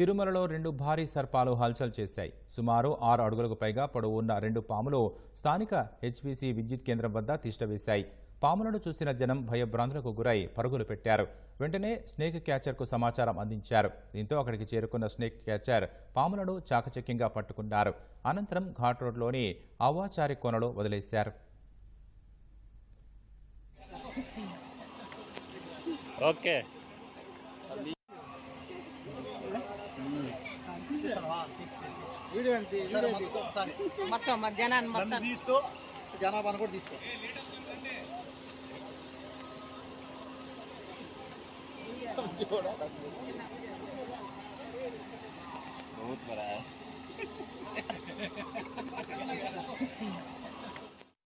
తిరుమలలో రెండు భారీ సర్పాలు హల్చల్ చేశాయి సుమారు ఆరు అడుగులకు పైగా పొడవు ఉన్న రెండు పాములు స్థానిక హెచ్పిసి విద్యుత్ కేంద్రం వద్ద తిష్టవేశాయి పాములను చూసిన జనం భయభ్రాంతులకు గురై పరుగులు పెట్టారు వెంటనే స్నేక్ క్యాచర్కు సమాచారం అందించారు దీంతో అక్కడికి చేరుకున్న స్నేక్ క్యాచర్ పాములను చాకచక్యంగా పట్టుకున్నారు అనంతరం ఘాట్ రోడ్లోని అవ్వాచారి కోనలో వదిలేశారు ఓకే మొత్తం మధ్యాహ్నాన్ని మొత్తం తీస్తూ జనాభాను కూడా తీసుకో बहुत बड़ा है